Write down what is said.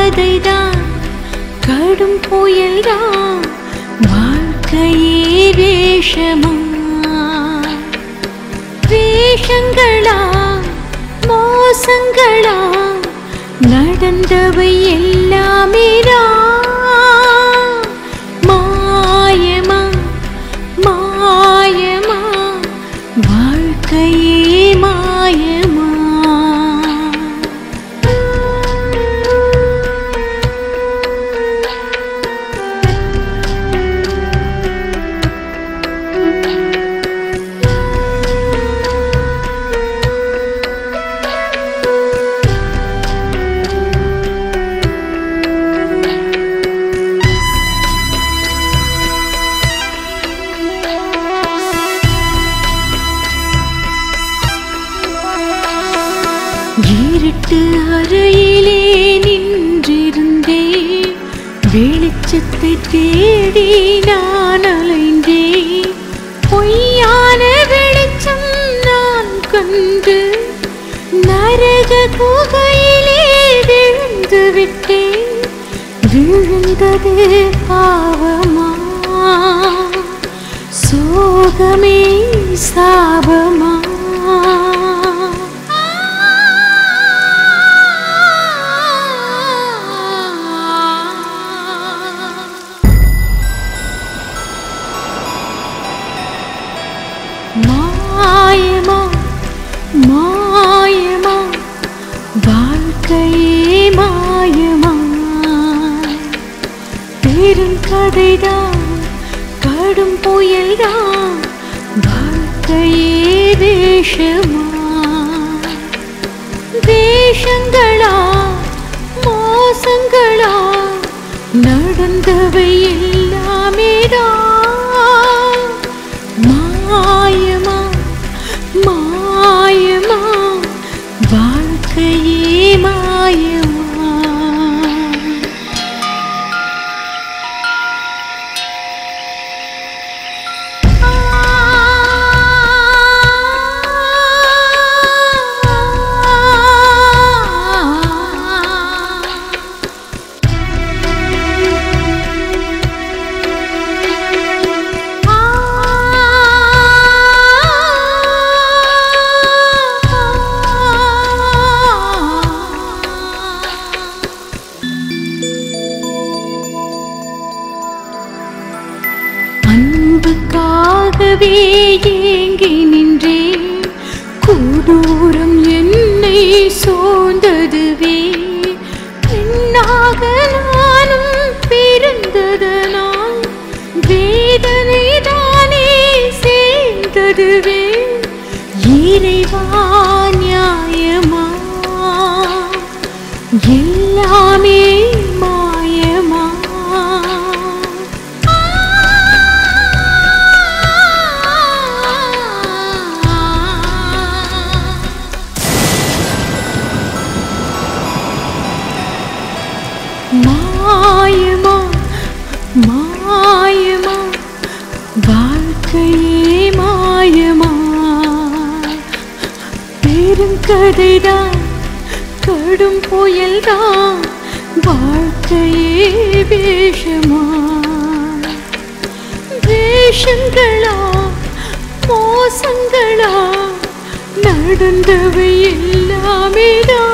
கதைதான் கடும் புயல்தான் வாழ்க்கையே வேஷமா வேஷங்களா மோசங்களா நடந்தவை எல்லாமே மாயமா மாயமா வாழ்க்கையே மாயமா இருட்டு அறையிலே நின்றிருந்தேன் வெளிச்சத்தை தேடி நான் அலைந்தேன் பொய்யான வெளிச்சம் நான் கண்டு நரக குகையிலே விழுந்து விட்டேன் விழுந்தது பாவமா சோகமே சாபமா மாயமா மாயமா வாழ்க்கையே மாயமா பெருங்கதைதான் கடும் புயல்தான் வாழ்க்கையே வேஷமா வேஷங்களா மோசங்களா நடந்தவை எல்லாமே மாயமா மாயமா வாழ்க்கையே மாயமா அன்புக்காகவே ஏங்கி நின்றேன் கொடூரம் என்னை சோர்ந்ததுவே பெண்ணாக நானும் பிறந்ததனால் வேதனை தானே சேர்ந்ததுவே இறைவா நியாயமா எல்லாமே மாயமா மாயமா மாயமா வாழ்க்கையே மாயமா பெருங்கதைதான் கடும் புயல்தான் வாழ்க்கையே வேஷமா வேஷங்களா மோசங்களா நடந்தவை எல்லாமே தான்